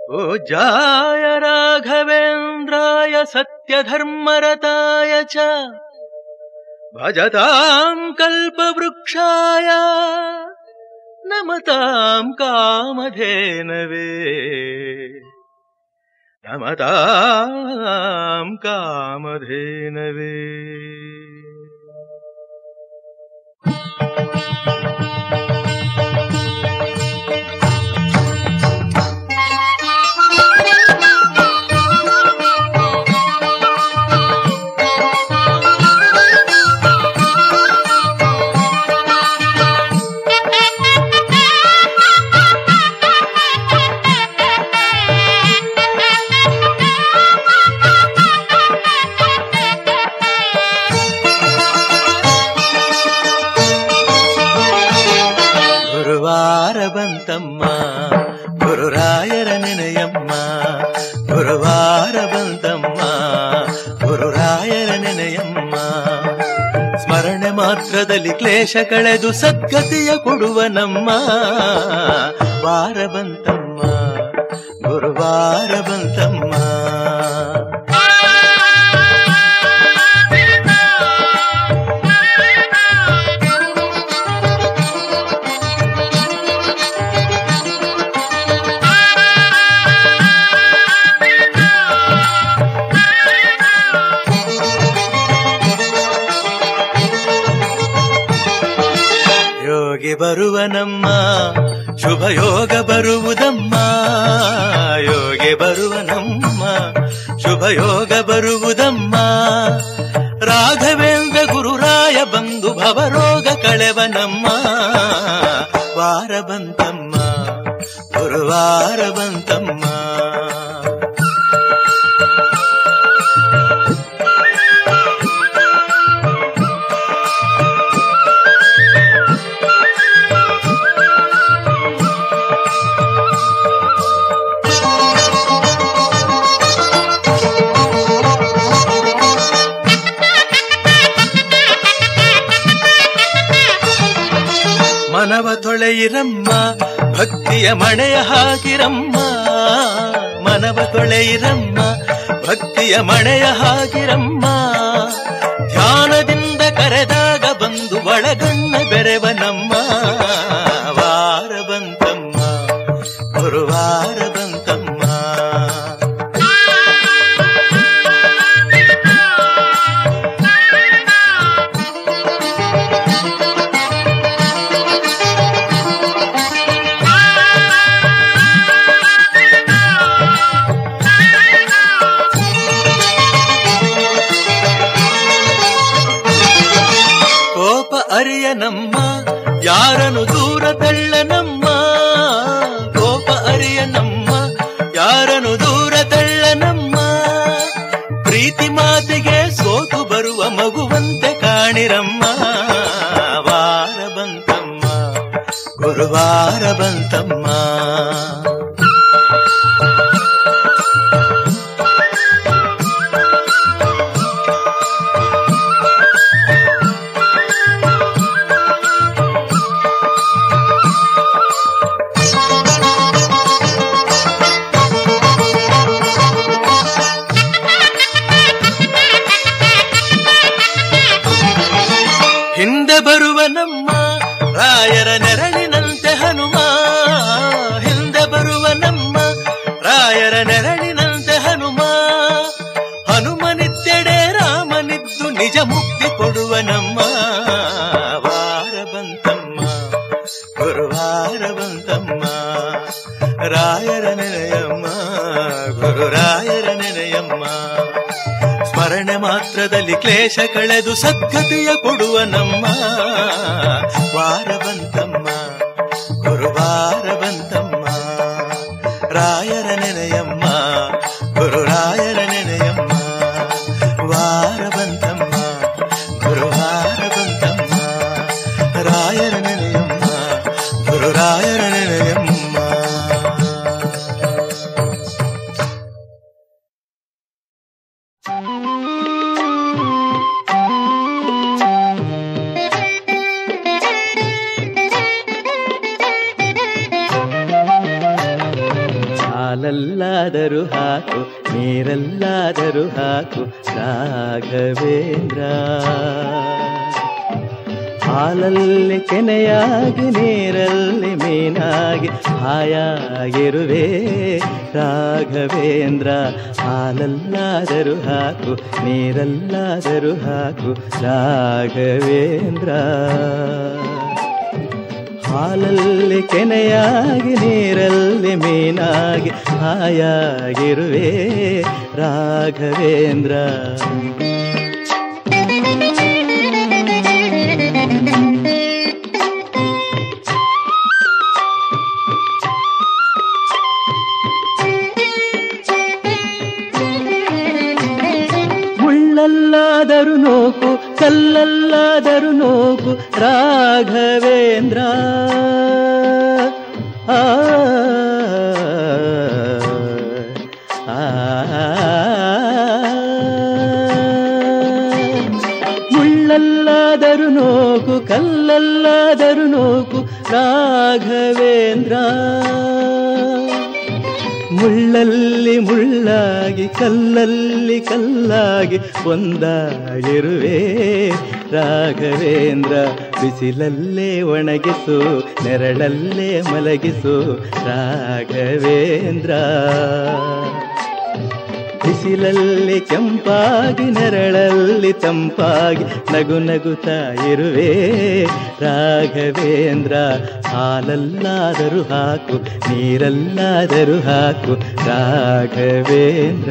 पूज्याय राघवेन्द्राय सत्यधर्मरताय च भजताम् कल्पवृक्षाय नमताम् कामधेनवे नमताम् कामधेनवे ಗುರುವಾರ ಬಂತಮ್ಮ ಗುರುರಾಯರ ನೆನೆಯಮ್ಮ ಗುರುವಾರ ಬಂತಮ್ಮ ಗುರುರಾಯರ ನೆನೆಯಮ್ಮ ಸ್ಮರಣೆ ಮಾತ್ರದಲ್ಲಿ ಕ್ಲೇಶ ಕಳೆದು ಸದ್ಗತಿಯ ಕೊಡುವ ನಮ್ಮ ವಾರ ಬಂತಮ್ಮ ಗುರುವಾರ ಬಂತಮ್ಮ ಯೋಗಿ ಬರುವ ನಮ್ಮ ಶುಭ ಯೋಗ ಬರುವುದಮ್ಮ ಯೋಗಿ ಬರುವ ನಮ್ಮ ಶುಭ ಯೋಗ ಬರುವುದಮ್ಮ ರಾಘವೇಂದ್ರ ಗುರುರಾಯ ಬಂದು ಭವರೋಗ ಕಳೆವ ನಮ್ಮ ವಾರ ಬಂತಮ್ಮ ಗುರುವಾರ ಬಂತಮ್ಮ ಮನವ ತೊಳೆಯಿರಮ್ಮ ಭಕ್ತಿಯ ಮಣೆಯ ಹಾಕಿರಮ್ಮ ಮನವ ತೊಳೆಯಿರಮ್ಮ ಭಕ್ತಿಯ ಮಣೆಯ ಹಾಕಿರಮ್ಮ ಧ್ಯಾನದಿಂದ ಕರೆದಾಗ ಬಂದು ಒಳಗಣ್ಣ ಬೆರೆವ ನಮ್ಮ ವಾರ ಬಂತಮ್ಮ ಗುರುವಾರ ಬಂತಮ್ಮ ಕೋಪ ಅರಿಯ ನಮ್ಮ ಯಾರನು ದೂರ ತಳ್ಳ ನಮ್ಮ ಕೋಪ ಅರಿಯ ನಮ್ಮ ಯಾರನು ದೂರ ತಳ್ಳ ನಮ್ಮ ಪ್ರೀತಿ ಮಾತಿಗೆ ಸೋತು ಬರುವ ಮಗುವಂತೆ ಕಾಣಿರಮ್ಮ ವಾರ ಬಂತಮ್ಮ ಗುರುವಾರ ಬಂತಮ್ಮ ಹಿಂದೆ ಬರುವ ನಮ್ಮ ರಾಯರ ನೆರಳಿನಂತೆ ಹನುಮ ಹಿಂದೆ ಬರುವ ನಮ್ಮ ರಾಯರ ನೆರಳಿನಂತೆ ಹನುಮ ಹನುಮನಿತ್ತೆಡೆ ರಾಮನಿದ್ದು ನಿಜ ಮುಕ್ತಿ ಕೊಡುವ ನಮ್ಮ ವಾರ ಬಂತಮ್ಮ ಗುರುವಾರ ಬಂತಮ್ಮ ರಾಯರ ನೆನೆಯಮ್ಮ ಗುರುರಾಯರ ನೆನೆಯಮ್ಮ ಸ್ಮರಣೆ ಮಾತ್ರದಲ್ಲಿ ಕ್ಲೇಶ ಕಳೆದು ಸದ್ಗತಿಯ ಕೊಡುವ ನಮ್ಮ ವಾರ ಬಂತಮ್ಮ ಗುರುವಾರ ಬಂತಮ್ಮ ರಾಯರ ನೆನೆಯಮ್ಮ ಗುರುರಾಯರ ನೆನೆಯಮ್ಮ ವಾರ ಬಂತಮ್ಮ ಗುರುವಾರ ಬಂತಮ್ಮ ರಾಯರ ನೆನೆಯಮ್ಮ ಗುರುರಾಯರ ನೆನೆಯಮ್ಮ Thank you. ಹಾಲಲ್ಲಾದರೂ ಹಾಕು ನೀರಲ್ಲಾದರೂ ಹಾಕು ರಾಘವೇಂದ್ರ ಹಾಲಲ್ಲಿ ಕೆನೆಯಾಗಿ ನೀರಲ್ಲಿ ಮೀನಾಗಿ ಹಾಯಾಗಿರುವೆ ರಾಘವೇಂದ್ರ ಹಾಲಲ್ಲಾದರೂ ಹಾಕು ನೀರಲ್ಲಾದರೂ ಹಾಕು ರಾಘವೇಂದ್ರ ಹಾಲಲ್ಲಿ ಕೆನೆಯಾಗಿ ನೀರಲ್ಲಿ ಮೀನಾಗಿ ಹಾಯಾಗಿರುವೆ ರಾಘವೇಂದ್ರ ಮುಳ್ಳಲ್ಲಾದರೂ ನೋಕು ಕಲ್ಲಲ್ಲಾದರೂ ನೋಕು ರಾಘವೇಂದ್ರ ಆ ಆ, ಮುಳ್ಳಲ್ಲಾದರೂ ನೋಕು ಕಲ್ಲಲ್ಲಾದರೂ ನೋಕು ರಾಘವೇಂದ್ರ ಮುಳ್ಳಲ್ಲಿ ಮುಳ್ಳಾಗಿ ಕಲ್ಲಲ್ಲಿ ಕಲ್ಲಾಗಿ ಒಂದಾಗಿರುವೆ ರಾಘವೇಂದ್ರ ಬಿಸಿಲಲ್ಲೇ ಒಣಗಿಸು ನೆರಳಲ್ಲೇ ಮಲಗಿಸು ರಾಘವೇಂದ್ರ ಬಿಸಿಲಲ್ಲಿ ಕೆಂಪಾಗಿ ನೆರಳಲ್ಲಿ ತಂಪಾಗಿ ನಗು ನಗುತ್ತಾ ಇರುವೆ ರಾಘವೇಂದ್ರ ಹಾಲಲ್ಲಾದರೂ ಹಾಕು ನೀರಲ್ಲಾದರೂ ಹಾಕು ರಾಘವೇಂದ್ರ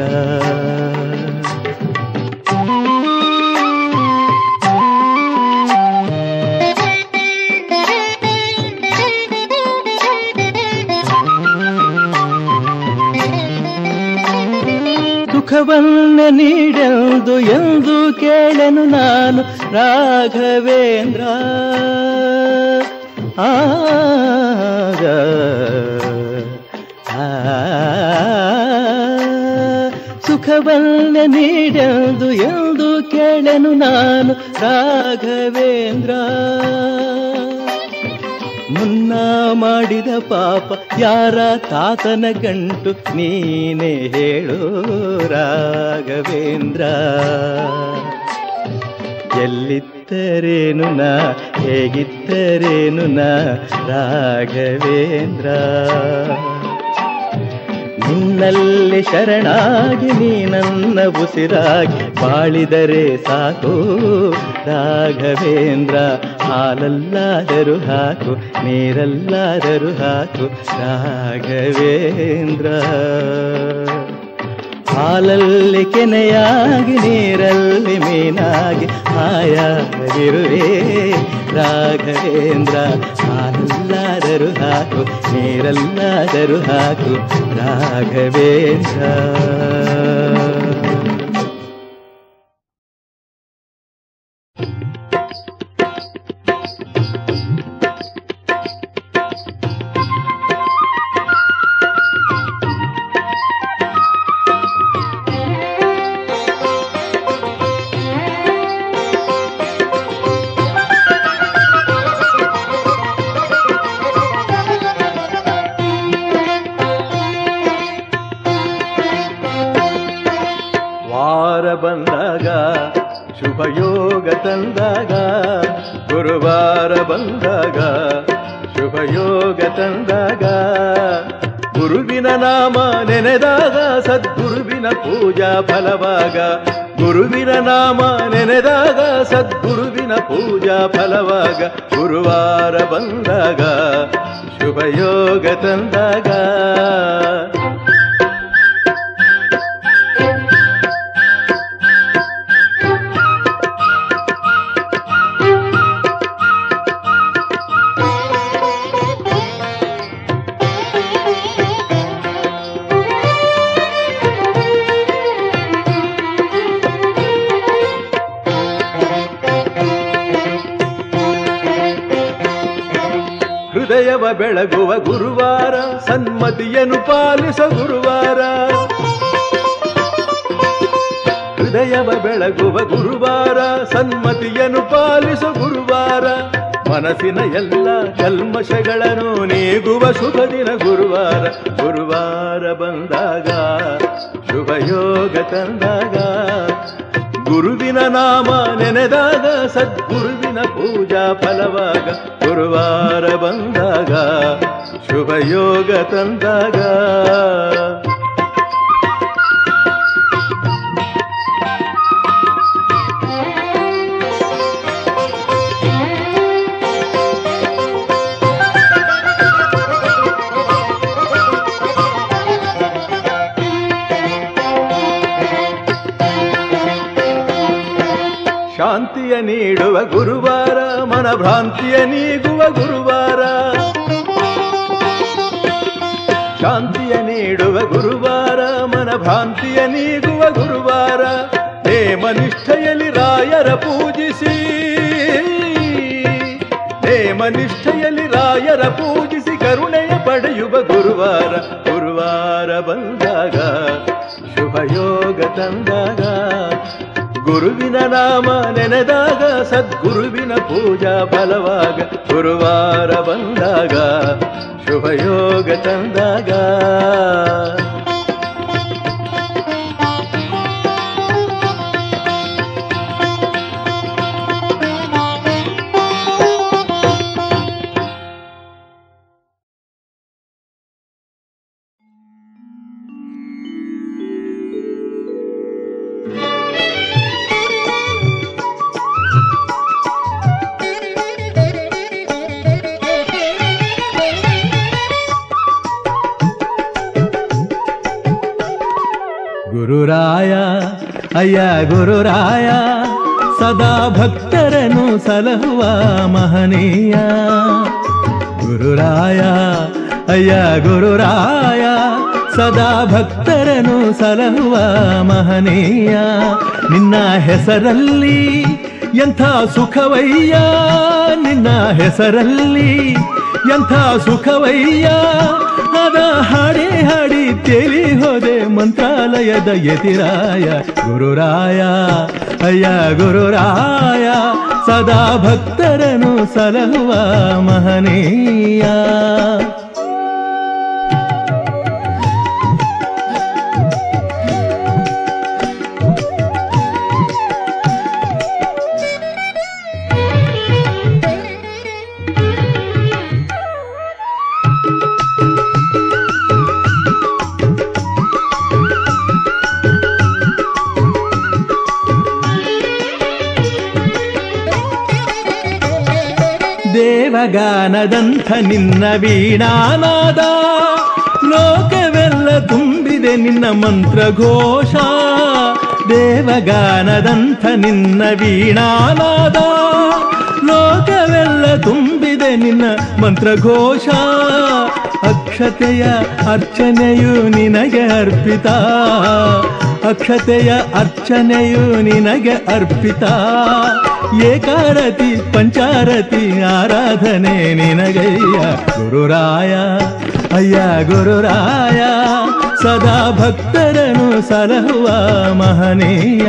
ಸುಖವನ್ನ ನೀಡೆಂದು ಎಂದು ಕೇಳನು ನಾನು ರಾಘವೇಂದ್ರ ಆಗ ಆ, ಸುಖವನ್ನ ನೀಡೆಂದು ಎಂದು ಕೇಳನು ನಾನು ರಾಘವೇಂದ್ರ ಮುನ್ನ ಮಾಡಿದ ಪಾಪ ಯಾರ ತಾತನ ಗಂಟು ನೀನೇ ಹೇಳು ರಾಘವೇಂದ್ರ ಎಲ್ಲಿದ್ದರೇನು ನಾ ಹೇಗಿದ್ದರೇನು ನಾ ರಾಘವೇಂದ್ರ ನಿನ್ನಲ್ಲಿ ಶರಣಾಗಿ ನೀ ನನ್ನ ಉಸಿರಾಗಿ ಬಾಳಿದರೆ ಸಾಕು ರಾಘವೇಂದ್ರ ಹಾಲಲ್ಲಾದರೂ ಹಾಕು ನೀರಲ್ಲಾದರೂ ಹಾಕು ರಾಘವೇಂದ್ರ ಹಾಲಲ್ಲಿ ಕೆನೆಯಾಗಿ ನೀರಲ್ಲಿ ಮೀನಾಗಿ ಹಾಯಾಗಿರುವೆ ರಾಘವೇಂದ್ರ ಹಾಲಲ್ಲಾದರೂ ಹಾಕು ನೀರಲ್ಲಾದರೂ ಹಾಕು ರಾಘವೇಂದ್ರ ವಾರ ಬಂದಾಗ ಶುಭ ಯೋಗ ತಂದಾಗ ಗುರುವಾರ ಬಂದಾಗ ಶುಭ ಯೋಗ ತಂದಾಗ ಗುರುವಿನ ನಾಮ ನೆನೆದಾಗ ಸದ್ಗುರುವಿನ ಪೂಜಾ ಫಲವಾಗ ಗುರುವಿನ ನಾಮ ನೆನೆದಾಗ ಸದ್ಗುರುವಿನ ಪೂಜಾ ಫಲವಾಗ ಗುರುವಾರ ಬಂದಾಗ ಶುಭ ಯೋಗ ತಂದಾಗ ಹೃದಯವ ಬೆಳಗುವ ಗುರುವಾರ ಸನ್ಮತಿಯನ್ನು ಪಾಲಿಸ ಗುರುವಾರ ಹೃದಯವ ಬೆಳಗುವ ಗುರುವಾರ ಸನ್ಮತಿಯನ್ನು ಪಾಲಿಸ ಗುರುವಾರ ಮನಸ್ಸಿನ ಎಲ್ಲ ಕಲ್ಮಶಗಳನ್ನು ನೀಗುವ ಶುಭ ದಿನ ಗುರುವಾರ ಗುರುವಾರ ಬಂದಾಗ ಶುಭ ಯೋಗ ತಂದಾಗ ಗುರುವಿನ ನಾಮ ನೆನೆದಾಗ ಸದ್ಗುರುವಿನ ಪೂಜಾ ಫಲವಾಗ ಗುರುವಾರ ಬಂದಾಗ ಶುಭ ಯೋಗ ತಂದಾಗ ಶಾಂತಿಯ ನೀಡುವ ಗುರುವಾರ ಮನಭ್ರಾಂತಿಯ ನೀಗುವ ಗುರುವಾರ ಶಾಂತಿಯ ನೀಡುವ ಗುರುವಾರ ಮನಭ್ರಾಂತಿಯ ನೀಗುವ ಗುರುವಾರ ನೇಮನಿಷ್ಠೆಯಲ್ಲಿ ರಾಯರ ಪೂಜಿಸಿ ನೇಮನಿಷ್ಠೆಯಲ್ಲಿ ರಾಯರ ಪೂಜಿಸಿ ಕರುಣೆಯ ಪಡೆಯುವ ಗುರುವಾರ ಗುರುವಾರ ಬಂದಾಗ ಶುಭ ಯೋಗ ತಂದಾಗ ಗುರುವಿನ ನಾಮ ನೆನೆದಾಗ ಸದ್ಗುರುವಿನ ಪೂಜಾ ಫಲವಾಗ ಗುರುವಾರ ಬಂದಾಗ ಶುಭ ಯೋಗ ತಂದಾಗ ಗುರುರಾಯ ಅಯ್ಯ ಗುರುರಾಯ ಸದಾ ಭಕ್ತರನ್ನು ಸಲಹುವ ಮಹನೀಯ ಗುರುರಾಯ ಅಯ್ಯ ಗುರುರಾಯ ಸದಾ ಭಕ್ತರನ್ನು ಸಲಹುವ ಮಹನೀಯ ನಿನ್ನ ಹೆಸರಲ್ಲಿ ಎಂಥ ಸುಖವಯ್ಯ ನಿನ್ನ ಹೆಸರಲ್ಲಿ ಎಂಥ ಸುಖವಯ್ಯ ಅದ ಹಾಡಿ ಹಾಡಿ ತೇಲಿ ಹೋದೆ ಮಂತ್ರಾಲಯದ ಯತಿರಾಯ ಗುರುರಾಯ ಅಯ್ಯ ಗುರುರಾಯ ಸದಾ ಭಕ್ತರನ್ನು ಸಲಹುವ ಮಹನೀಯ ದೇವಗಾನದಂಥ ನಿನ್ನ ವೀಣಾನಾದ ಲೋಕವೆಲ್ಲ ತುಂಬಿದೆ ನಿನ್ನ ಮಂತ್ರಘೋಷ ದೇವಗಾನದಂಥ ನಿನ್ನ ವೀಣಾನಾದ ಲೋಕವೆಲ್ಲ ತುಂಬಿದೆ ನಿನ್ನ ಮಂತ್ರಘೋಷ ಅಕ್ಷತೆಯ ಅರ್ಚನೆಯು ನಿನಗೆ ಅರ್ಪಿತ ಅಕ್ಷತೆಯ ಅರ್ಚನೆಯು ನಿನಗೆ ಅರ್ಪಿತ ಏಕಾರತಿ ಪಂಚಾರತಿ ಆರಾಧನೆ ನಿನಗಯ್ಯ ಗುರುರಾಯ ಅಯ್ಯ ಗುರುರಾಯ ಸದಾ ಭಕ್ತರನ್ನು ಸಲಹುವ ಮಹನೀಯ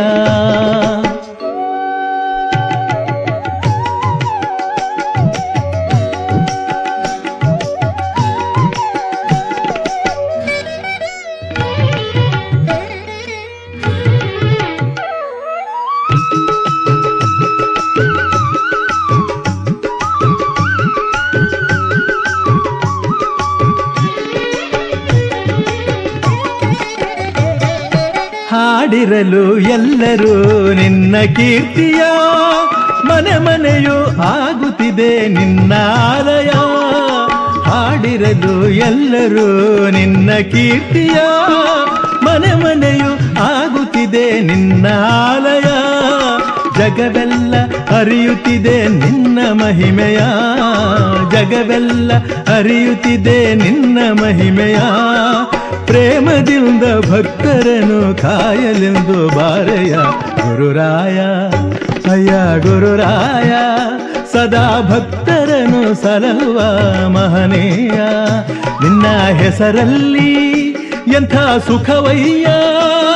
ಹಾಡಿರಲು ಎಲ್ಲರೂ ನಿನ್ನ ಕೀರ್ತಿಯ ಮನೆ ಮನೆಯು ಆಗುತ್ತಿದೆ ನಿನ್ನ ಆಲಯ ಹಾಡಿರಲು ಎಲ್ಲರೂ ನಿನ್ನ ಕೀರ್ತಿಯ ಮನೆ ಮನೆಯು ಆಗುತ್ತಿದೆ ನಿನ್ನ ಆಲಯ ಜಗವೆಲ್ಲ ಅರಿಯುತ್ತಿದೆ ನಿನ್ನ ಮಹಿಮೆಯ ಜಗವೆಲ್ಲ ಅರಿಯುತ್ತಿದೆ ನಿನ್ನ ಮಹಿಮೆಯ ಪ್ರೇಮದಿಂದ ಭಕ್ತರನ್ನು ಕಾಯಲೆಂದು ಬಾರೆಯ ಗುರುರಾಯ ಅಯ್ಯ ಗುರುರಾಯ ಸದಾ ಭಕ್ತರನ್ನು ಸಲಹುವ ಮಹನೀಯ ನಿನ್ನ ಹೆಸರಲ್ಲಿ ಎಂಥ ಸುಖವಯ್ಯ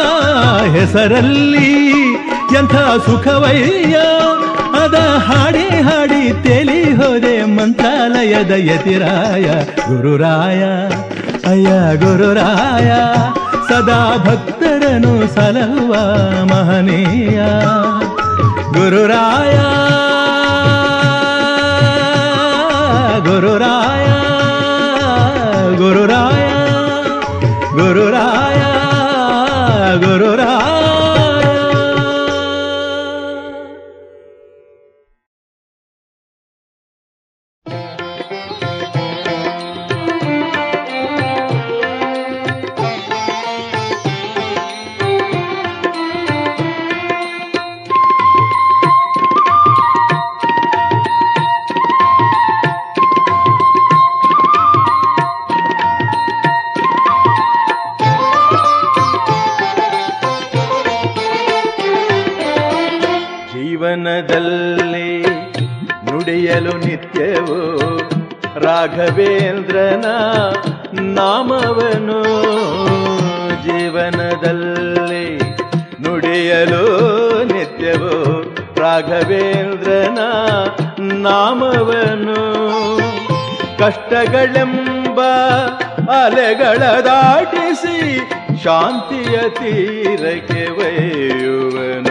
ಹೆಸರಲ್ಲಿ ಎಂಥ ಸುಖವಯ್ಯ ಅದ ಹಾಡೇ ಹಾಡಿ ತೇಲಿ ಹೋದೆ ಮಂತ್ರಾಲಯದ ಯತಿರಾಯ ಗುರುರಾಯ ಅಯ್ಯ ಗುರುರಾಯ ಸದಾ ಭಕ್ತರನು ಸಲಹುವ ಮಹನೀಯ ಗುರುರಾಯ ಗುರುರಾಯ ಗುರುರಾಯ ಗುರುರಾಯ ಗುರುರಾಯ ಜೀವನದಲ್ಲಿ ನುಡಿಯಲು ನಿತ್ಯವೋ ರಾಘವೇಂದ್ರನ ನಾಮವನು ಜೀವನದಲ್ಲಿ ನುಡಿಯಲು ನಿತ್ಯವೋ ರಾಘವೇಂದ್ರನ ನಾಮವನು ಕಷ್ಟಗಳೆಂಬ ಅಲೆಗಳ ದಾಟಿಸಿ ಶಾಂತಿಯ ತೀರಕ್ಕೆ ಒಯ್ಯುವನು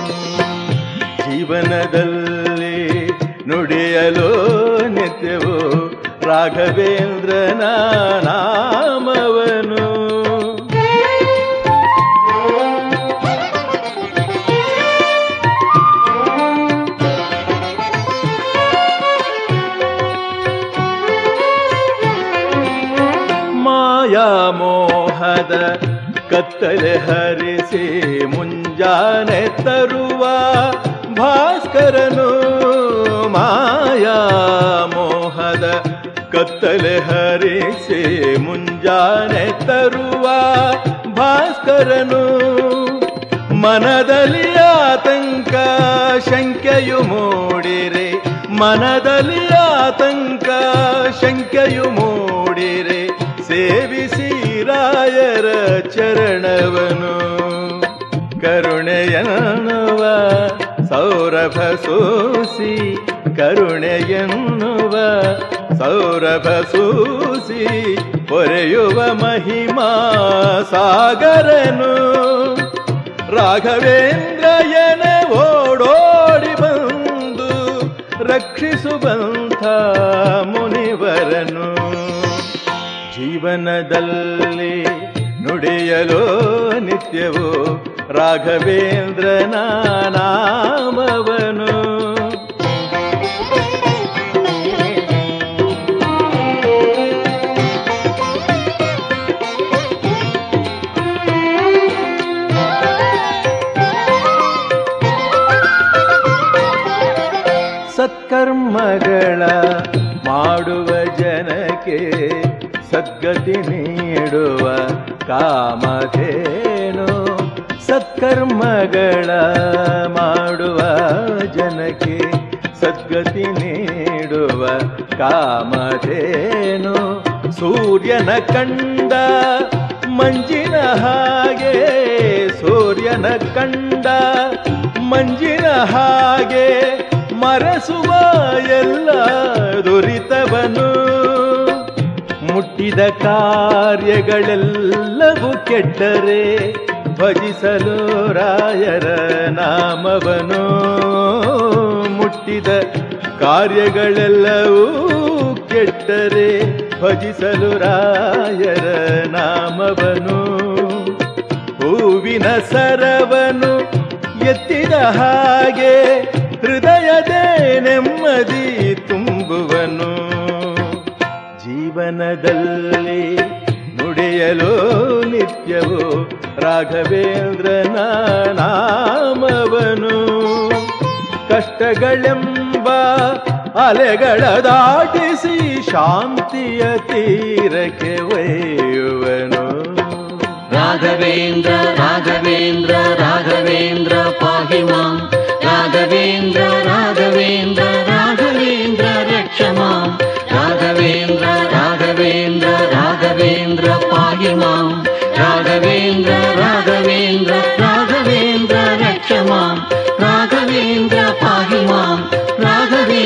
ಜೀವನದಲ್ಲಿ ನುಡಿಯಲು ನಿತ್ಯವೋ ರಾಘವೇಂದ್ರನ ನಾಮವನು ಮಾಯಾ ಮೋಹದ ಕತ್ತಲೆ ಹರಿಸಿ ಮುಂಜಾನೆ ತರುವ ಭಾಸ್ಕರನು ಮಾಯಾ ಮೋಹದ ಕತ್ತಲೆ ಹರಿಸಿ ಮುಂಜಾನೆ ತರುವ ಭಾಸ್ಕರನು ಮನದಲ್ಲಿ ಆತಂಕ ಶಂಕೆಯು ಮೂಡಿರೆ ಮನದಲ್ಲಿ ಆತಂಕ ಶಂಕೆಯು ಮೂಡಿರೆ ಸೇವಿಸಿ ರಾಯರ ಚರಣವನು ಕರುಣೆಯನ್ನುವ ಸೌರಭ ಸೂಸಿ ಕರುಣೆಯನ್ನುವ ಸೌರಭ ಸೂಸಿ ಹೊರೆಯುವ ಮಹಿಮಾ ಸಾಗರನು ರಾಘವೇಂದ್ರಯನ ಓಡೋಡಿ ಬಂದು ರಕ್ಷಿಸುವಂಥ ಮುನಿವರನು ಜೀವನದಲ್ಲಿ ನುಡಿಯಲು ನಿತ್ಯವೋ ರಾಘವೇಂದ್ರನ ನಾಮವನು ಸತ್ಕರ್ಮಗಳ ಮಾಡುವ ಜನಕ್ಕೆ ಸದ್ಗತಿ ನೀಡುವ ಕಾಮಧೇನು ಸತ್ಕರ್ಮಗಳ ಮಾಡುವ ಜನಕ್ಕೆ ಸದ್ಗತಿ ನೀಡುವ ಕಾಮಧೇನು ಸೂರ್ಯನ ಕಂಡ ಮಂಜಿನ ಹಾಗೆ ಸೂರ್ಯನ ಕಂಡ ಮಂಜಿನ ಹಾಗೆ ಮರೆಸುವ ಎಲ್ಲ ದುರಿತವನು ಮುಟ್ಟಿದ ಕಾರ್ಯಗಳೆಲ್ಲವೂ ಕೆಟ್ಟರೆ ಭಜಿಸಲು ರಾಯರ ನಾಮವನು ಮುಟ್ಟಿದ ಕಾರ್ಯಗಳೆಲ್ಲವೂ ಕೆಟ್ಟರೆ ಭಜಿಸಲು ರಾಯರ ನಾಮವನು ಹೂವಿನ ಸರವನು ಎತ್ತಿದ ಹಾಗೆ ಹೃದಯದೇ ನೆಮ್ಮದಿ ತುಂಬುವನು ಜೀವನದಲ್ಲಿ ನುಡಿಯಲು ನಿತ್ಯವೋ ರಾಘವೇಂದ್ರನ ನಾಮವನು ಕಷ್ಟಗಳೆಂಬ ಅಲೆಗಳ ದಾಟಿಸಿ ಶಾಂತಿಯ ತೀರಕ್ಕೆ ಒಯ್ಯುವನು राघवेन्द्र राघवेन्द्र राघवेन्द्र पाहि मां राघवेन्द्र राघवेन्द्र राघवेन्द्र रक्ष मां राघवेन्द्र राघवेन्द्र राघवेन्द्र पाहि मां राघवेन्द्र राघवेन्द्र राघवेन्द्र रक्ष मां राघवेन्द्र पाहि मां राघवेन्द्र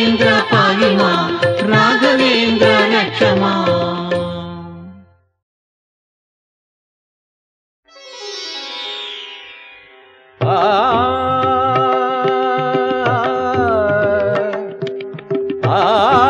राघवेन्द्र पाहि मां राघवेन्द्र रक्ष माम् ಆ ಆ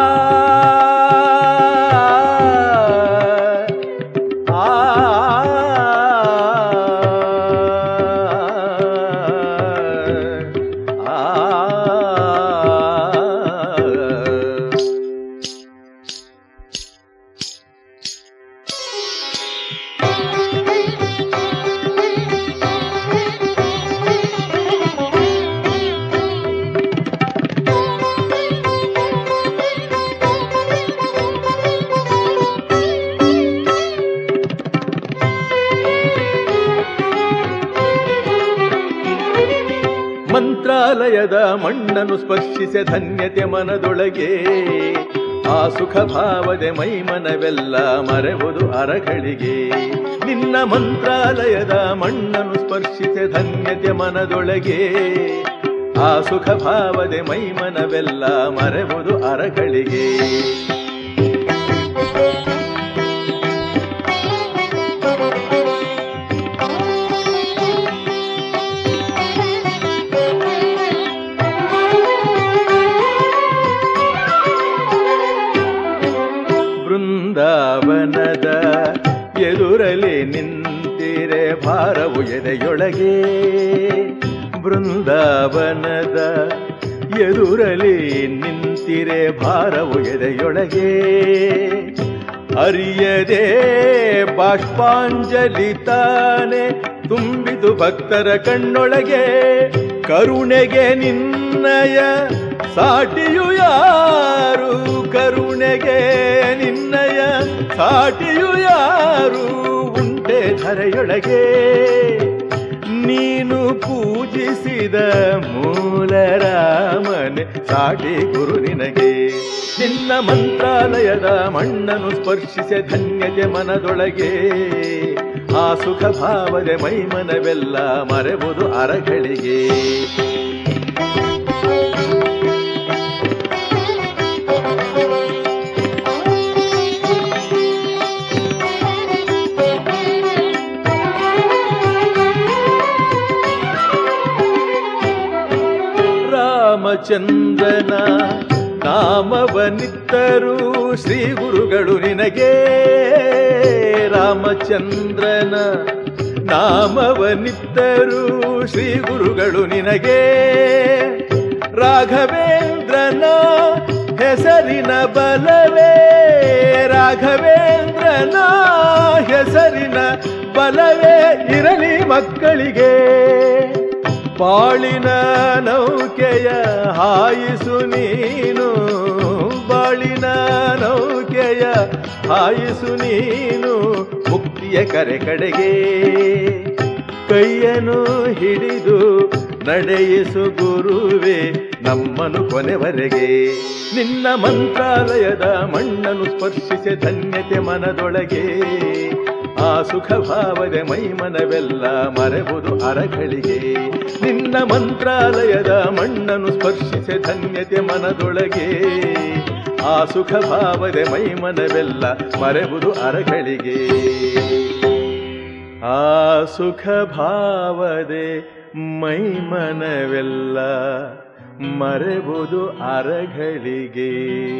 ಮಂತ್ರಾಲಯದ ಮಣ್ಣನ್ನು ಸ್ಪರ್ಶಿಸೆ ಧನ್ಯತೆ ಮನದೊಳಗೆ ಆ ಸುಖ ಭಾವದೆ ಮೈಮನವೆಲ್ಲ ಮರೆವುದು ಅರಗಳಿಗೆ ನಿನ್ನ ಮಂತ್ರಾಲಯದ ಮಣ್ಣನ್ನು ಸ್ಪರ್ಶಿಸೆ ಧನ್ಯತೆ ಮನದೊಳಗೆ ಆ ಸುಖ ಭಾವದೆ ಮೈಮನವೆಲ್ಲ ಮರೆವುದು ಅರಗಳಿಗೆ ಬೃಂದಾವನದ ಎದುರಲಿ ನಿಂತಿರೆ ಭಾರವು ಎದೆಯೊಳಗೆ ಬೃಂದಾವನದ ಎದುರಲಿ ನಿಂತಿರೆ ಭಾರವು ಎದೆಯೊಳಗೆ ಅರಿಯದೆ ಬಾಷ್ಪಾಂಜಲಿ ತಾನೆ ತುಂಬಿದು ಭಕ್ತರ ಕಣ್ಣೊಳಗೆ ಕರುಣೆಗೆ ನಿನ್ನಯ ಸಾಟಿಯು ಯಾರು ಕರುಣೆಗೆ ನಿನ್ನಯ ಸಾಟಿಯು ಯಾರು ಉಂಟೆ ಧರೆಯೊಳಗೆ ನೀನು ಪೂಜಿಸಿದ ಮೂಲ ರಾಮನೆ ಸಾಟಿ ಗುರು ನಿನಗೆ ನಿನ್ನ ಮಂತ್ರಾಲಯದ ಮಣ್ಣನ್ನು ಸ್ಪರ್ಶಿಸೆ ಧನ್ಯತೆ ಮನದೊಳಗೆ ಆ ಸುಖ ಭಾವದೆ ಮೈಮನವೆಲ್ಲ ಮರೆವುದು ಅರಗಳಿಗೆ ರಾಮಚಂದ್ರನ ನಾಮವನಿತ್ತರು ಶ್ರೀ ಗುರುಗಳು ನಿನಗೆ ರಾಮಚಂದ್ರನ ನಾಮವನಿತ್ತರು ಶ್ರೀ ಗುರುಗಳು ನಿನಗೆ ರಾಘವೇಂದ್ರನ ಹೆಸರಿನ ಬಲವೇ ರಾಘವೇಂದ್ರನ ಹೆಸರಿನ ಬಲವೇ ಇರಲಿ ಮಕ್ಕಳಿಗೆ ಬಾಳಿನ ನೌಕೆಯ ಹಾಯಿಸು ನೀನು ಬಾಳಿನ ನೌಕೆಯ ಹಾಯಿಸು ನೀನು ಮುಕ್ತಿಯ ಕರೆ ಕಡೆಗೆ ಕೈಯನ್ನು ಹಿಡಿದು ನಡೆಯಿಸು ಗುರುವೆ ನಮ್ಮನು ಕೊನೆವರೆಗೆ ನಿನ್ನ ಮಂತ್ರಾಲಯದ ಮಣ್ಣನ್ನು ಸ್ಪರ್ಶಿಸಿ ಧನ್ಯತೆ ಮನದೊಳಗೆ ಆ ಸುಖ ಭಾವದೆ ಮೈಮನವೆಲ್ಲ ಮರೆವುದು ಅರಗಳಿಗೆ ನಿನ್ನ ಮಂತ್ರಾಲಯದ ಮಣ್ಣನ್ನು ಸ್ಪರ್ಶಿಸಿ ಧನ್ಯತೆ ಮನದೊಳಗೆ ಆ ಸುಖ ಭಾವದೆ ಮೈಮನವೆಲ್ಲ ಮರೆವುದು ಅರಗಳಿಗೆ ಆ ಸುಖ ಭಾವದೆ ಮೈಮನವೆಲ್ಲ ಮರೆವುದು ಅರಗಳಿಗೆ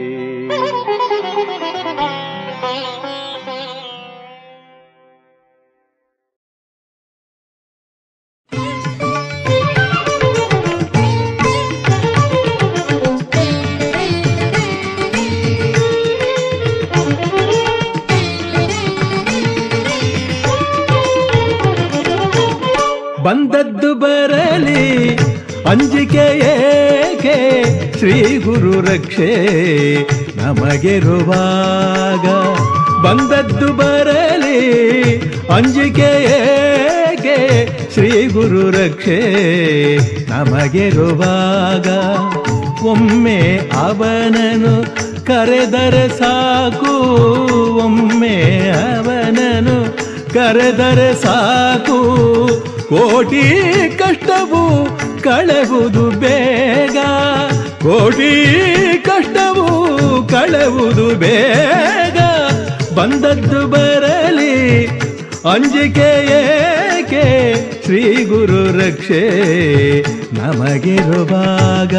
ಬಂದದ್ದು ಬರಲಿ ಅಂಜಿಕೆ ಏಕೆ ಶ್ರೀ ಗುರು ರಕ್ಷೆ ನಮಗಿರುವಾಗ ಬಂದದ್ದು ಬರಲಿ ಅಂಜಿಕೆ ಏಕೆ ಶ್ರೀ ಗುರು ರಕ್ಷೆ ನಮಗಿರುವಾಗ ಒಮ್ಮೆ ಅವನನು ಕರೆದರೆ ಸಾಕು ಒಮ್ಮೆ ಅವನನು ಕರೆದರೆ ಸಾಕು ಕೋಟಿ ಕಷ್ಟವು ಕಳೆವುದು ಬೇಗ ಕೋಟಿ ಕಷ್ಟ ಕಳೆವುದು ಬೇಗ ಬಂದದ್ದು ಬರಲಿ ಅಂಜಿಕೆ ಏಕೆ ಶ್ರೀ ಗುರು ರಕ್ಷೆ ನಮಗಿರುವಾಗ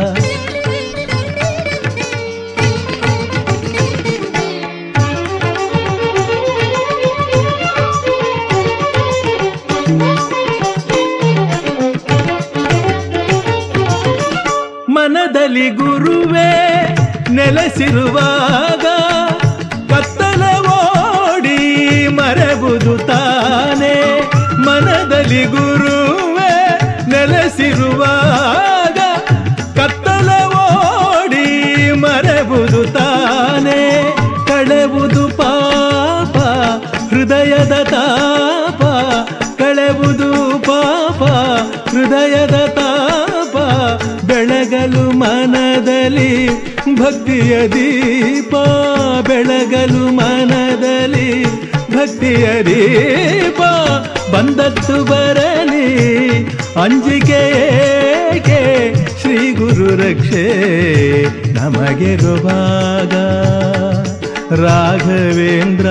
ಮನದಲ್ಲಿ ಗುರುವೇ ನೆಲೆಸಿರುವಾಗ ಕತ್ತಲ ಓಡಿ ಮರೆಬುದು ತಾನೇ ಮನದಲ್ಲಿ ಗುರುವೇ ನೆಲೆಸಿರುವಾಗ ಕತ್ತಲ ಓಡಿ ಮರೆಬುದು ತಾನೇ ಕಳೆವುದು ಪಾಪ ಹೃದಯದ ತಾಪ ಕಳೆವುದು ಪಾಪ ಹೃದಯದ ತಾಪ ಬೆಳಗಲು ಮನದಲ್ಲಿ ಭಕ್ತಿಯ ದೀಪ ಬೆಳಗಲು ಮನದಲ್ಲಿ ಭಕ್ತಿಯ ದೀಪ ಬಂದತ್ತು ಬರಲಿ ಅಂಜಿಕೆ ಏಕೆ ಶ್ರೀ ಗುರು ರಕ್ಷೆ ನಮಗಿರುವಾಗ ರಾಘವೇಂದ್ರ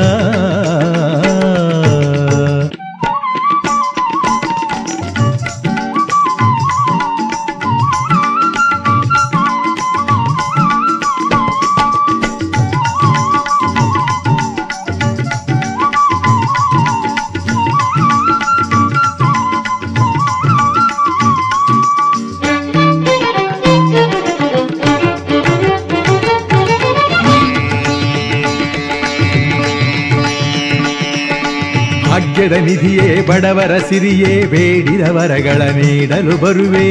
ಭಾಗ್ಯದ ನಿಧಿಯೇ ಬಡವರ ಸಿರಿಯೇ ಬೇಡಿದ ವರಗಳ ನೀಡಲು ಬರುವೆ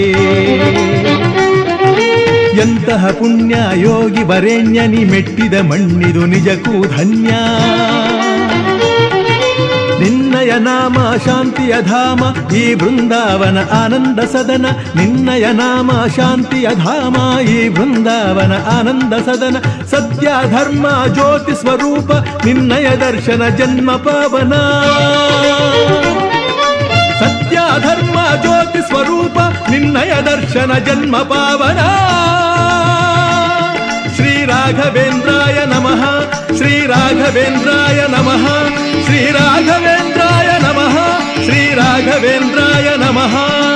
ಎಂತಹ ಪುಣ್ಯ ಯೋಗಿ ವರೇಣ್ಯನಿ ಮೆಟ್ಟಿದ ಮಣ್ಣಿದು ನಿಜಕ್ಕೂ ಧನ್ಯ ನಿನ್ನಯ ನಾಮ ಶಾಂತಿಯ ಧಾಮ ಈ ಬೃಂದಾವನ ಆನಂದ ಸದನ ನಿನ್ನಯ ನಾಮ ಶಾಂತಿಯ ಧಾಮ ಈ ಬೃಂದಾವನ ಆನಂದ ಸದನ ಸತ್ಯ ಧರ್ಮ ಜ್ಯೋತಿ ಸ್ವರೂಪ ನಿನ್ನಯ ದರ್ಶನ ಜನ್ಮ ಪಾವನ ಸತ್ಯ ಧರ್ಮ ಜ್ಯೋತಿ ಸ್ವರೂಪ ನಿನ್ನಯ ದರ್ಶನ ಜನ್ಮ ಪಾವನ ಶ್ರೀ ರಾಘವೇಂದ್ರಾಯ ನಮಃ ಶ್ರೀ ರಾಘವೇಂದ್ರಾಯ ನಮಃ ಶ್ರೀ ರಾಘವೇಂದ್ರಾಯ ನಮಃ ಶ್ರೀ ರಾಘವೇಂದ್ರಾಯ ನಮಃ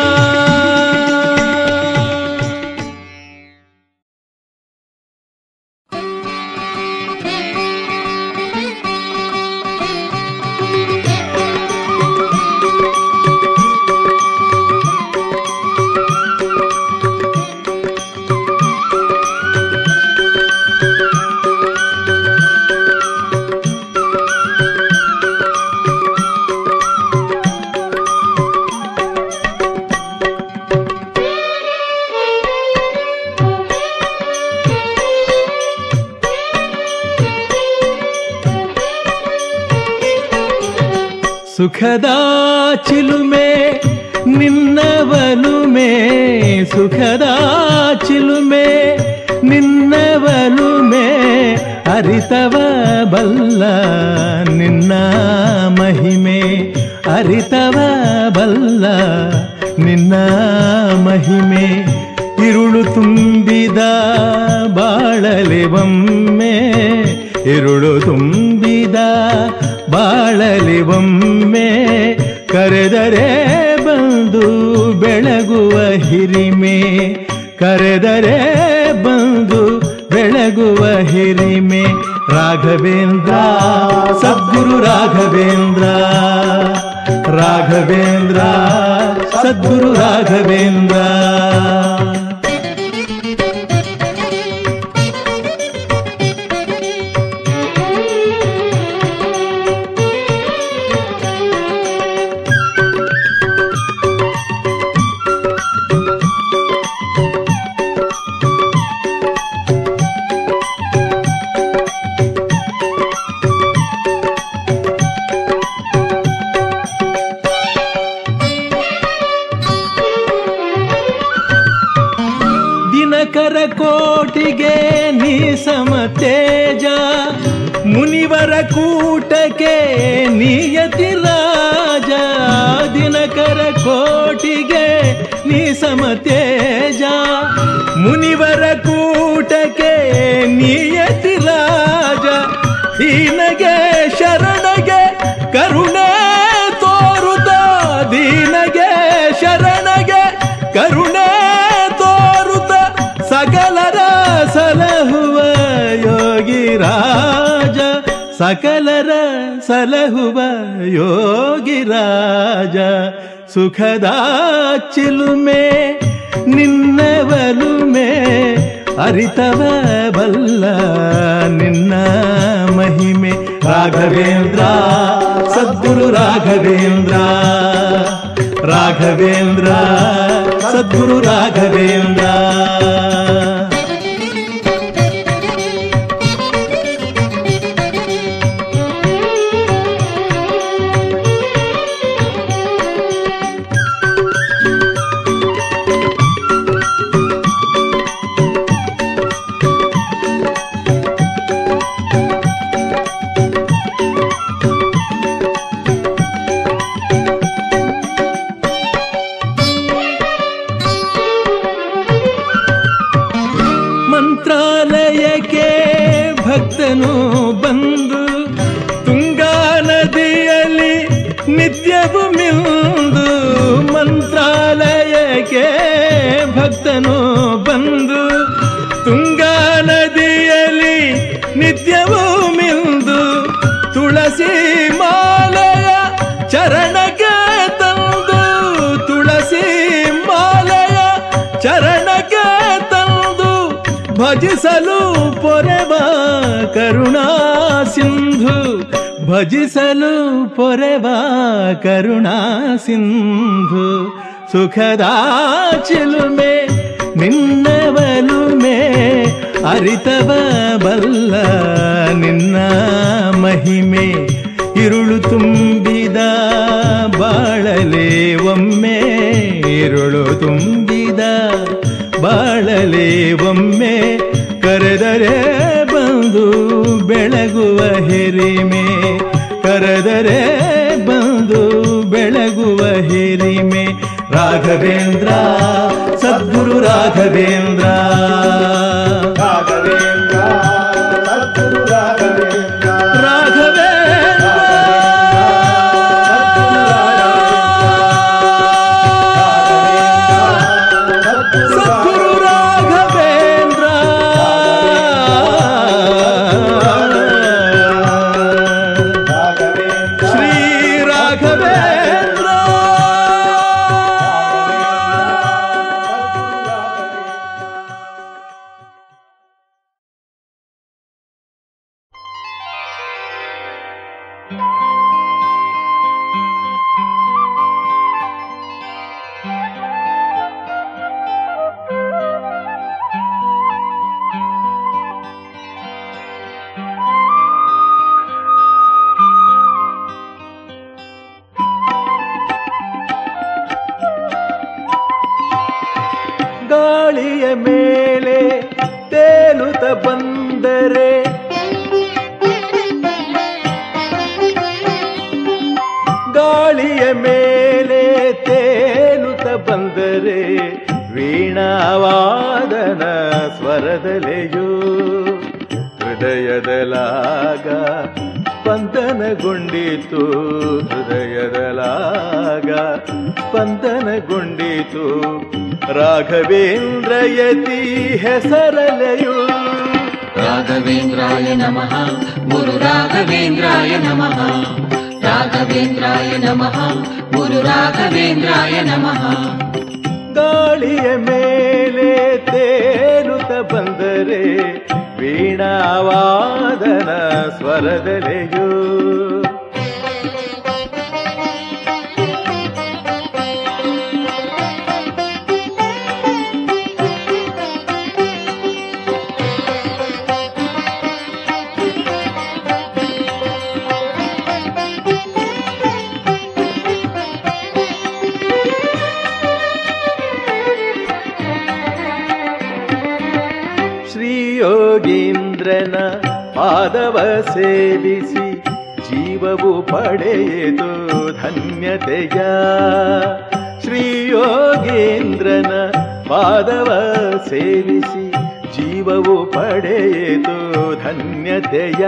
ಸುಖದ ಚಿಲುಮೆ ನಿನ್ನ ಬಲುಮೆ ಸುಖದ ಚಿಲುಮೆ ನಿನ್ನ ಬಲುಮೆ ಅರಿತವ ಬಲ್ಲ ನಿನ್ನ ಮಹಿಮೆ ಅರಿತವ ಬಲ್ಲ ನಿನ್ನ ಮಹಿಮೆ ಇರುಳು ತುಂಬಿದ ಬಾಳಲೆ ಒಮ್ಮೆ ಇರುಳು ತುಂಬಿದ ಬಾಳಲಿ ಒಮ್ಮೆ ಕರೆದರೆ ಬಂದು ಬೆಳಗುವ ಹಿರಿಮೆ ಕರೆದರೆ ಬಂದು ಬೆಳಗುವ ಹಿರಿಮೆ ರಾಘವೇಂದ್ರ ಸದ್ಗುರು ರಾಘವೇಂದ್ರ ರಾಘವೇಂದ್ರ ಸದ್ಗುರು ರಾಘವೇಂದ್ರ ದಿನಕರ ಕೋಟಿಗೆ ನೀ ಸಮ ತೇಜ ಮುನಿವರ ಕೂಟಕ್ಕೆ ನಿಯತಿ ರಾಜ ದಿನಕರ ಕೋಟಿಗೆ ನೀ ಸಮ ತೇಜ ಮುನಿವರ ಕೂಟಕ್ಕೆ ನಿಯತಿ ದೀನಗೆ ಶರಣಗೆ ಕರುಣೆ ತೋರುತ್ತ ದೀನಗೆ ಶರಣಗೆ ಕರುಣೆ ತೋರುತ್ತ ಸಕಲರ ಸಲಹುವ ಯೋಗಿ ರಾಜ ಸಕಲರ ಸಲಹುವ ಯೋಗಿ ರಾಜ ಸುಖದ ಚಿಲುಮೆ ನಿನ್ನ ಬಲುಮೆ ಅರಿತವ ಬಲ್ಲ ನಿನ್ನ ಮಹಿಮೆ ರಾಘವೇಂದ್ರ ಸದ್ಗುರು ರಾಘವೇಂದ್ರ ರಾಘವೇಂದ್ರ ಸದ್ಗುರು ರಾಘವೇಂದ್ರ ಮಂತ್ರಾಲಯಕ್ಕೆ ಭಕ್ತನು ಬಂದು ತುಂಗಾ ನದಿಯಲ್ಲಿ ನಿತ್ಯವೂ ಮಿಂದು ಮಂತ್ರಾಲಯಕ್ಕೆ ಭಕ್ತನು ಬಂದು ತುಂಗಾ ನದಿಯಲ್ಲಿ ನಿತ್ಯವೂ ಮಿಂದು ತುಳಸಿ ಮಾಲೆಯ ಚರಣಕ್ಕೆ ತಂದು ತುಳಸಿ ಮಾಲೆಯ ಚರಣಕ್ಕೆ ತಂದು ಭಜಿಸಲು ಪೊರೆವ ಕರುಣಾ ಸಿಂಧು ಭಜಿಸಲು ಪೊರೆವ ಕರುಣಾ ಸಿಂಧು ಸುಖದ ಚಿಲುಮೆ ನಿನ್ನವಲುಮೆ ಅರಿತವ ಬಲ್ಲ ನಿನ್ನ ಮಹಿಮೆ ಇರುಳು ತುಂಬಿದ ಬಾಳಲೆ ಒಮ್ಮೆ ಇರುಳು ತುಂಬಿದ ಬಾಳಲೆ ಒಮ್ಮೆ ಕರೆದರೆ ಬಂದು ಬೆಳಗುವ ಹಿರಿಮೆ ಕರೆದರೆ ಬಂದು ಬೆಳಗುವ ಹಿರಿಮೆ ರಾಘವೇಂದ್ರ ಸದ್ಗುರು ರಾಘವೇಂದ್ರ ರಾಘವೇಂದ್ರ ಸದ್ಗುರು ರಾಘವೇಂದ್ರ ರಾಘವೇಂದ್ರ ಸದ್ಗುರು ರಾಘವೇಂದ್ರ ರಾಘವೇಂದ್ರ ಶ್ರೀ ರಾಘವೇಂದ್ರ ಗಾಳಿಯ ಮೇಲೆ ತೇಲುತ್ತ ಬಂದರೆ ಗಾಳಿಯ ಮೇಲೆ ತೇಲುತ್ತ ಬಂದರೆ ವೀಣಾವಾದನ ಸ್ವರದಲೆಯು ಹೃದಯದಲಾಗ ಸ್ಪಂದನಗೊಂಡಿತು ಹೃದಯದಲಾಗ ಸ್ಪಂದನಗೊಂಡಿತು ರಾಘವೇಂದ್ರ ಯತಿ ಹೆಸರಲೆಯು ರಾಘವೇಂದ್ರಾಯ ನಮಃ ಗುರು ರಾಘವೇಂದ್ರಾಯ ನಮಃ ರಾಘವೇಂದ್ರಾಯ ನಮಃ ಗುರು ರಾಘವೇಂದ್ರಾಯ ನಮಃ ಗಾಳಿಯ ಮೇಲೆ ತೇಲುತ್ತ ಬಂದರೆ ವೀಣಾವಾದನ ಸ್ವರದಲೆಯು ಶ್ರೀ ಯೋಗೀಂದ್ರನ ಪಾದವ ಸೇವಿಸಿ ಜೀವವು ಪಡೆಯಿತು ಧನ್ಯತೆಯ ಶ್ರೀ ಯೋಗೇಂದ್ರನ ಪಾದವ ಸೇವಿಸಿ ಜೀವ ಜೀವವು ಪಡೆಯಿತು ಧನ್ಯತೆಯ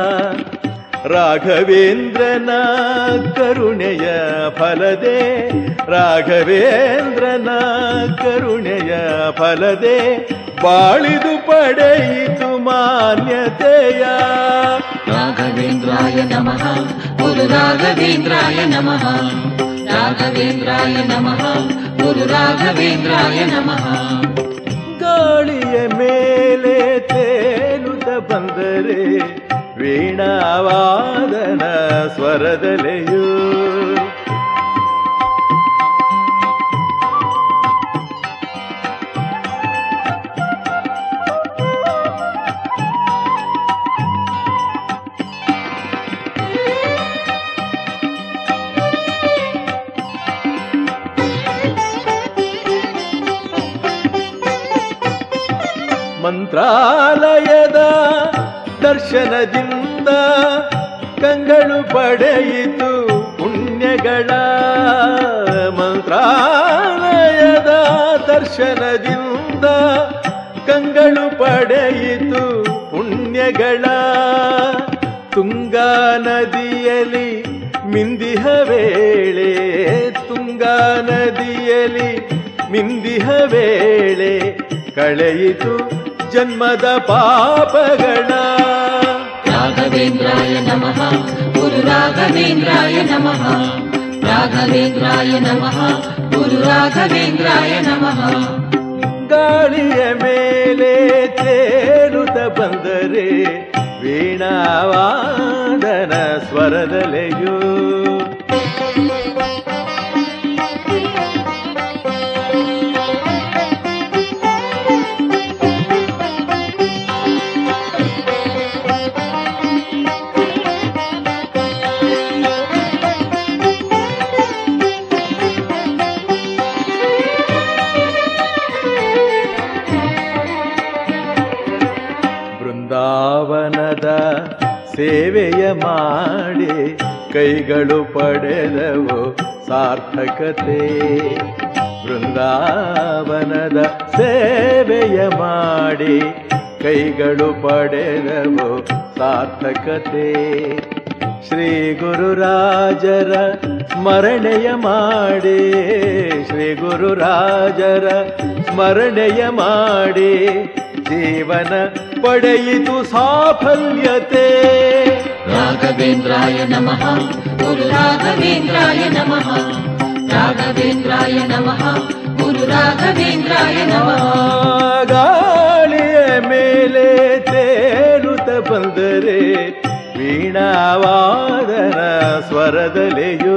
ರಾಘವೇಂದ್ರನ ಕರುಣೆಯ ಫಲದೆ ರಾಘವೇಂದ್ರನ ಕರುಣೆಯ ಫಲದೆ ಬಾಳಿದು ಪಡೆಯಿತು ಮಾನ್ಯತೆಯ ರಾಘವೇಂದ್ರಾಯ ನಮಃ ಗುರು ರಾಘವೇಂದ್ರಾಯ ನಮಃ ರಾಘವೇಂದ್ರಾಯ ನಮಃ ಗುರು ರಾಘವೇಂದ್ರಾಯ ನಮಃ ಗಾಳಿಯ ಮೇಲೆ ತೇಲುತ್ತ ಬಂದರೆ ವೀಣಾವಾದನ ಸ್ವರದಲೆಯೂ ಮಂತ್ರಾಲಯದ ದರ್ಶನದಿಂದ ಕಂಗಳು ಪಡೆಯಿತು ಪುಣ್ಯಗಳ ಮಂತ್ರಾಲಯದ ದರ್ಶನದಿಂದ ಕಂಗಳು ಪಡೆಯಿತು ಪುಣ್ಯಗಳ ತುಂಗಾ ನದಿಯಲ್ಲಿ ಮಿಂದಿಹ ವೇಳೆ ತುಂಗಾ ನದಿಯಲ್ಲಿ ಮಿಂದಿಹ ವೇಳೆ ಕಳೆಯಿತು ಜನ್ಮದ ಪಾಪಗಳ ರಾಘವೇಂದ್ರಾಯ ನಮಃ ಗುರು ರಾಘವೇಂದ್ರಾಯ ನಮಃ ರಾಘವೇಂದ್ರಾಯ ನಮಃ ಗುರು ರಾಘವೇಂದ್ರಾಯ ನಮಃ ಗಾಳಿಯ ಮೇಲೆ ತೇಲುತ್ತ ಬಂದರೆ ವೀಣಾವಾದನ ಸ್ವರದಲೆಯೂ ಬೃಂದಾವನದ ಸೇವೆಯ ಮಾಡಿ ಕೈಗಳು ಪಡೆದವು ಸಾರ್ಥಕತೆ ಬೃಂದಾವನದ ಸೇವೆಯ ಮಾಡಿ ಕೈಗಳು ಪಡೆದವು ಸಾರ್ಥಕತೆ ಶ್ರೀ ಗುರುರಾಜರ ಸ್ಮರಣೆಯ ಮಾಡಿ ಶ್ರೀ ಗುರುರಾಜರ ಸ್ಮರಣೆಯ ಮಾಡಿ ಜೀವನ ಪಡೆಯಿತು ಸಾಫಲ್ಯತೆ ರಾಘವೇಂದ್ರಾಯ ನಮಃ ಗುರು ರಾಘವೇಂದ್ರಾಯ ನಮಃ ರಾಘವೇಂದ್ರಾಯ ನಮಃ ಗುರು ರಾಘವೇಂದ್ರಾಯ ನಮಃ ಗಾಳಿಯ ಮೇಲೆ ತೇಲುತ್ತ ಬಂದರೆ ವೀಣಾವಾದನ ಸ್ವರದಲೆಯೂ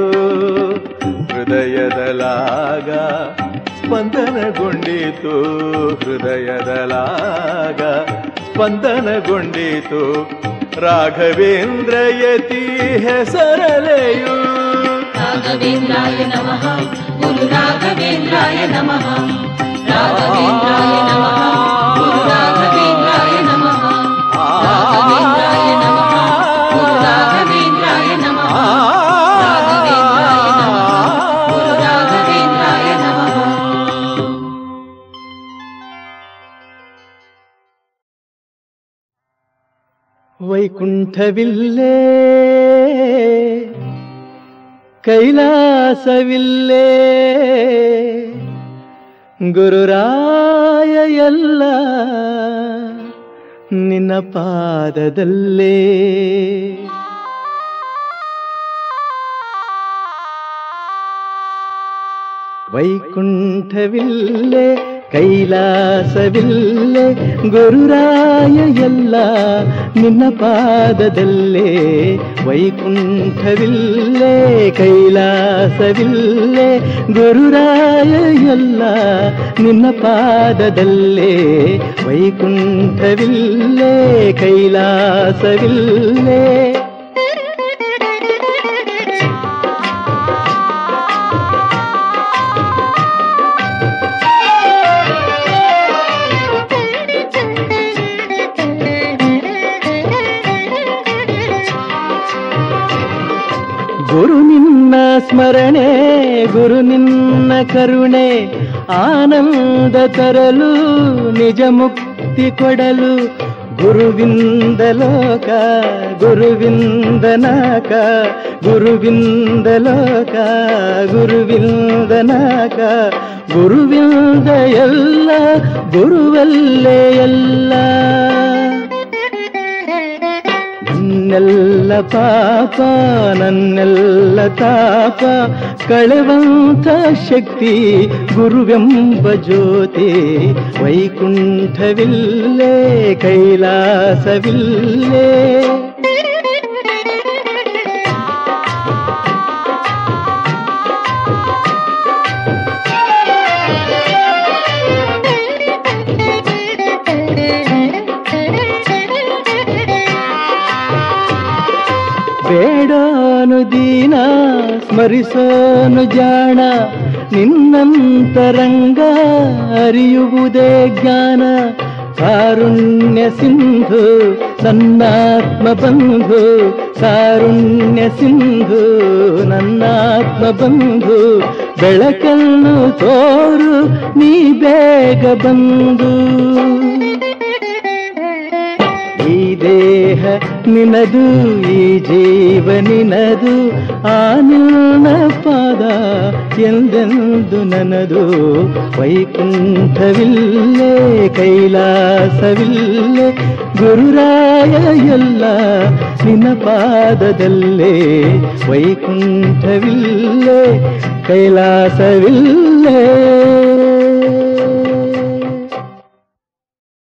ಹೃದಯದಲಾಗ ಸ್ಪಂದನಗೊಂಡಿತು ಹೃದಯದಲಾಗ ಸ್ಪಂದನಗೊಂಡಿತು ರಾಘವೇಂದ್ರ ಯತಿ ಹೆಸರಲೆಯೂ ರಾಘವೇಂದ್ರಾಯ ನಮಃ ಗುರು ರಾಘವೇಂದ್ರಾಯ ನಮಃ ರಾಘವೇಂದ್ರಾಯ ನಮಃ ಗುರು ರಾಘವೇಂದ್ರಾಯ ನಮಃ ರಾಘವೇಂದ್ರಾಯ ನಮಃ ಗುರು ರಾಘವೇಂದ್ರಾಯ ನಮಃ ರಾಘವೇಂದ್ರಾಯ ನಮಃ ಗುರು ರಾಘವೇಂದ್ರಾಯ ನಮಃ ವೈಕುಂಠವಿಲ್ಲೇ ಕೈಲಾಸವಿಲ್ಲೇ ಗುರುರಾಯ ಎಲ್ಲ ನಿನ್ನ ಪಾದದಲ್ಲೇ ವೈಕುಂಠವಿಲ್ಲೇ ಕೈಲಾಸವಿಲ್ಲೇ ಗುರುರಾಯ ಎಲ್ಲ ನಿನ್ನ ಪಾದದಲ್ಲೇ ವೈಕುಂಠವಿಲ್ಲೇ ಕೈಲಾಸವಿಲ್ಲೇ ಗುರುರಾಯ ಎಲ್ಲ ನಿನ್ನ ಪಾದದಲ್ಲೇ ವೈಕುಂಠವಿಲ್ಲೇ ಕೈಲಾಸವಿಲ್ಲೇ ಗುರು ನಿನ್ನ ಸ್ಮರಣೆ ಗುರು ನಿನ್ನ ಕರುಣೆ ಆನಂದ ತರಲು ನಿಜ ಮುಕ್ತಿ ಮುಕ್ತಿ ಕೊಡಲು ಗುರುವಿಂದ ಲೋಕ ಗುರುವಿಂದ ನಾಕ ಗುರುವಿಂದ ಲೋಕ ಗುರುವಿಂದ ನಾಕ ಗುರುವಿಂದ ಎಲ್ಲ ಗುರುವಲ್ಲೇ ಎಲ್ಲ ನನ್ನೆಲ್ಲ ಪಾಪ ನನ್ನೆಲ್ಲ ತಾಪ ಕಳೆವಂತ ಶಕ್ತಿ ಗುರುವೆಂಬ ಜ್ಯೋತಿ ವೈಕುಂಠವಿಲ್ಲೇ ಕೈಲಾಸವಿಲ್ಲೇ ಬೇಡೋನು ದೀನ ಸ್ಮರಿಸೋನು ಜಾಣ ನಿನ್ನಂತರಂಗ ಅರಿಯುವುದೇ ಜ್ಞಾನ ಕಾರುಣ್ಯ ಸಿಂಧು ನನ್ನಾತ್ಮ ಬಂಧು ಕಾರುಣ್ಯ ಸಿಂಧು ನನ್ನಾತ್ಮ ಬಂಧು ಬೆಳಕನ್ನು ತೋರು ನೀ ಬೇಗ ಬಂದು ಈ ದೇಹ ನಿನದು ಈ ಜೀವ ನಿನದು ಆ ನಿನ್ನ ಪಾದ ಎಂದೆಂದು ನನದು ವೈಕುಂಠವಿಲ್ಲೇ ಕೈಲಾಸವಿಲ್ಲೇ ಗುರುರಾಯ ಎಲ್ಲ ನಿನ್ನ ಪಾದದಲ್ಲೇ ವೈಕುಂಠವಿಲ್ಲೇ ಕೈಲಾಸವಿಲ್ಲೇ